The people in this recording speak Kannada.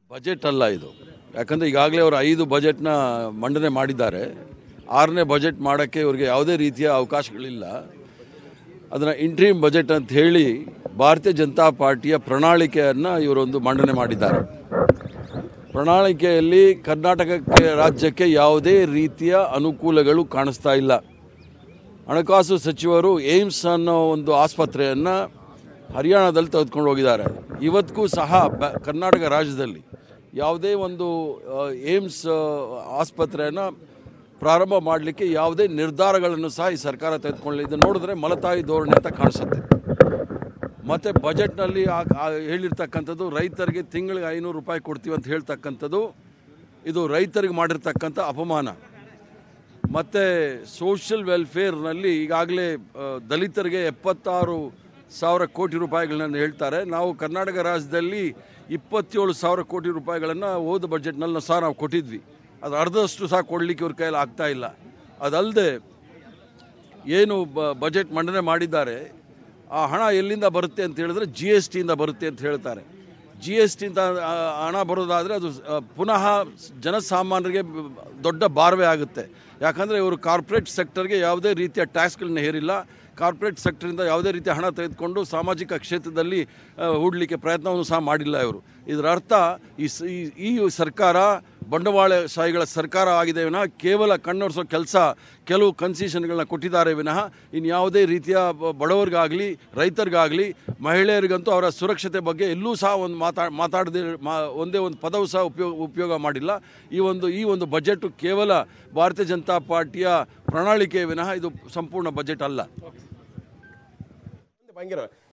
ಬಜೆಟ್ ಅಲ್ಲ ಇದು ಯಾಕಂದರೆ ಈಗಾಗಲೇ ಅವರು ಐದು ಬಜೆಟ್ನ ಮಂಡನೆ ಮಾಡಿದ್ದಾರೆ ಆರನೇ ಬಜೆಟ್ ಮಾಡೋಕ್ಕೆ ಇವರಿಗೆ ಯಾವುದೇ ರೀತಿಯ ಅವಕಾಶಗಳಿಲ್ಲ ಅದನ್ನು ಇಂಟ್ರೀಮ್ ಬಜೆಟ್ ಅಂತ ಹೇಳಿ ಭಾರತೀಯ ಜನತಾ ಪಾರ್ಟಿಯ ಪ್ರಣಾಳಿಕೆಯನ್ನು ಇವರೊಂದು ಮಂಡನೆ ಮಾಡಿದ್ದಾರೆ ಪ್ರಣಾಳಿಕೆಯಲ್ಲಿ ಕರ್ನಾಟಕಕ್ಕೆ ರಾಜ್ಯಕ್ಕೆ ಯಾವುದೇ ರೀತಿಯ ಅನುಕೂಲಗಳು ಕಾಣಿಸ್ತಾ ಇಲ್ಲ ಹಣಕಾಸು ಸಚಿವರು ಏಮ್ಸ್ ಅನ್ನೋ ಒಂದು ಆಸ್ಪತ್ರೆಯನ್ನು ಹರಿಯಾಣದಲ್ಲಿ ತೆಗೆದುಕೊಂಡು ಹೋಗಿದ್ದಾರೆ ಇವತ್ತಿಗೂ ಸಹ ಬ- ಕರ್ನಾಟಕ ರಾಜ್ಯದಲ್ಲಿ ಯಾವುದೇ ಒಂದು ಆ, ಏಮ್ಸ್ ಆ, ಆಸ್ಪತ್ರೆಯನ್ನು ಪ್ರಾರಂಭ ಮಾಡಲಿಕ್ಕೆ ಯಾವುದೇ ನಿರ್ಧಾರಗಳನ್ನು ಸಹ ಈ ಸರ್ಕಾರ ತೆಗೆದುಕೊಳ್ಳಿ ಇದು ನೋಡಿದ್ರೆ ಮಲತಾಯಿ ಧೋರಣೆ ಅಂತ ಕಾಣಿಸುತ್ತೆ ಮತ್ತು ಬಜೆಟ್ನಲ್ಲಿ ಆ- ಆ ಹೇಳಿರ್ತಕ್ಕಂಥದ್ದು ರೈತರಿಗೆ ತಿಂಗಳಿಗೆ ಐನೂರು ರೂಪಾಯಿ ಕೊಡ್ತೀವಿ ಅಂತ ಹೇಳ್ತಕ್ಕಂಥದ್ದು ಇದು ರೈತರಿಗೆ ಮಾಡಿರ್ತಕ್ಕಂಥ ಅಪಮಾನ ಮತ್ತು ಸೋಷಿಯಲ್ ವೆಲ್ಫೇರ್ನಲ್ಲಿ ಈಗಾಗಲೇ ಆ, ದಲಿತರಿಗೆ ಎಪ್ಪತ್ತಾರು ಸಾವಿರ ಕೋಟಿ ರೂಪಾಯಿಗಳನ್ನ ಹೇಳ್ತಾರೆ ನಾವು ಕರ್ನಾಟಕ ರಾಜ್ಯದಲ್ಲಿ ಇಪ್ಪತ್ತೇಳು ಸಾವಿರ ಕೋಟಿ ರೂಪಾಯಿಗಳನ್ನು ಹೋದ ಬಜೆಟ್ನಲ್ಲಿ ಸಹ ನಾವು ಕೊಟ್ಟಿದ್ವಿ ಅದು ಅರ್ಧದಷ್ಟು ಸಹ ಕೊಡಲಿಕ್ಕೆ ಇವ್ರ ಕೈಯಲ್ಲಿ ಆಗ್ತಾ ಇಲ್ಲ ಅದಲ್ಲದೆ ಏನು ಬ ಬಜೆಟ್ ಮಂಡನೆ ಮಾಡಿದ್ದಾರೆ ಆ ಹಣ ಎಲ್ಲಿಂದ ಬರುತ್ತೆ ಅಂತ ಹೇಳಿದ್ರೆ ಜಿ ಎಸ್ ಟಿಯಿಂದ ಬರುತ್ತೆ ಅಂತ ಹೇಳ್ತಾರೆ ಜಿ ಎಸ್ ಟಿಯಿಂದ ಆ, ಹಣ ಬರೋದಾದರೆ ಅದು ಆ, ಪುನಃ ಜನಸಾಮಾನ್ಯರಿಗೆ ಬ- ದೊಡ್ಡ ಭಾರವೇ ಆಗುತ್ತೆ ಯಾಕಂದರೆ ಇವರು ಕಾರ್ಪೊರೇಟ್ ಸೆಕ್ಟರ್ಗೆ ಯಾವುದೇ ರೀತಿಯ ಟ್ಯಾಕ್ಸ್ಗಳನ್ನ ಹೇರಿಲ್ಲ ಕಾರ್ಪೊರೇಟ್ ಸೆಕ್ಟರಿಂದ ಯಾವುದೇ ರೀತಿಯ ಹಣ ತೆಗೆದುಕೊಂಡು ಸಾಮಾಜಿಕ ಕ್ಷೇತ್ರದಲ್ಲಿ ಆ, ಹೂಡಲಿಕ್ಕೆ ಪ್ರಯತ್ನವನ್ನು ಸಹ ಮಾಡಿಲ್ಲ ಇವರು ಇದರ ಅರ್ಥ ಈ ಸ- ಈ- ಈ ಸರ್ಕಾರ ಬಂಡವಾಳಶಾಹಿಗಳ ಸರ್ಕಾರ ಆಗಿದೆ ವಿನಃ ಕೇವಲ ಕಣ್ಣೊರೆಸೋ ಕೆಲಸ ಕೆಲವು ಕನ್ಸೆಷನ್ಗಳನ್ನ ಕೊಟ್ಟಿದ್ದಾರೆ ವಿನಃ ಇನ್ಯಾವುದೇ ರೀತಿಯ ಬ- ಬಡವರಿಗಾಗಲಿ ರೈತರಿಗಾಗಲಿ ಮಹಿಳೆಯರಿಗಂತೂ ಅವರ ಸುರಕ್ಷತೆ ಬಗ್ಗೆ ಎಲ್ಲೂ ಸಹ ಒಂದು ಮಾತಾ ಮಾತಾಡದೆ ಮಾ ಒಂದೇ ಒಂದು ಪದವು ಸಹ ಉಪಯೋಗ ಉಪಯೋಗ ಮಾಡಿಲ್ಲ ಈ ಒಂದು ಈ ಒಂದು ಬಜೆಟು ಕೇವಲ ಭಾರತೀಯ ಜನತಾ ಪಾರ್ಟಿಯ ಪ್ರಣಾಳಿಕೆ ವಿನಃ ಇದು ಸಂಪೂರ್ಣ ಬಜೆಟ್ ಅಲ್ಲ ಭಯಂಕರ